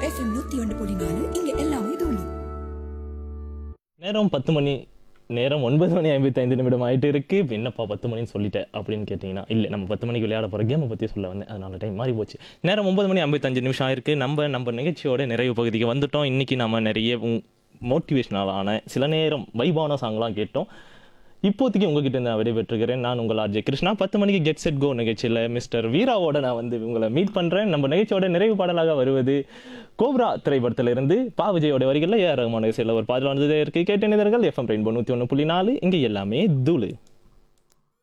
FM நூத்தி ஒன்று புள்ளி நாலு இங்க எல்லாமே தூளி நேரம் பத்து மணி நேரம் ஒன்பது மணி ஐம்பத்தைந்து நிமிடம் ஆயிட்டு இருக்கு இப்ப என்னப்பா பத்து மணின்னு சொல்லிட்டேன் அப்படின்னு கேட்டிங்கன்னா இல்லை நம்ம பத்து மணிக்கு விளையாட போகிற கேமை பற்றி சொல்ல வந்தேன் அதனால டைம் மாறி போச்சு நேரம் ஒன்பது மணி ஐம்பத்தஞ்சு நிமிஷம் ஆயிருக்கு நம்ம நம்ம நிகழ்ச்சியோட நிறைவு பகுதிக்கு வந்துட்டோம் இன்னைக்கு நம்ம நிறைய மோட்டிவேஷனலான சில நேரம் வைபான சாங்லாம் கேட்டோம் இப்போதைக்கு உங்ககிட்ட நான் விடைபெற்றுக்கிறேன் நான் உங்கள் ஆர்ஜே கிருஷ்ணா பத்து மணிக்கு கெட் செட் கோ நிகழ்ச்சியில் மிஸ்டர் வீராவோட நான் வந்து உங்களை மீட் பண்ணுறேன் நம்ம நிகழ்ச்சியோட நிறைவு பாடலாக வருவது கோப்ரா திரைப்படத்திலிருந்து பா விஜயோட வரிகளில் ஏஆர் ரஹ்மான் இசையில் ஒரு பாடல் வந்ததே இருக்கு கேட்டேன் எஃப்எம் ரெயின்போ நூற்றி ஒன்று புள்ளி நாலு இங்கே எல்லாமே தூளு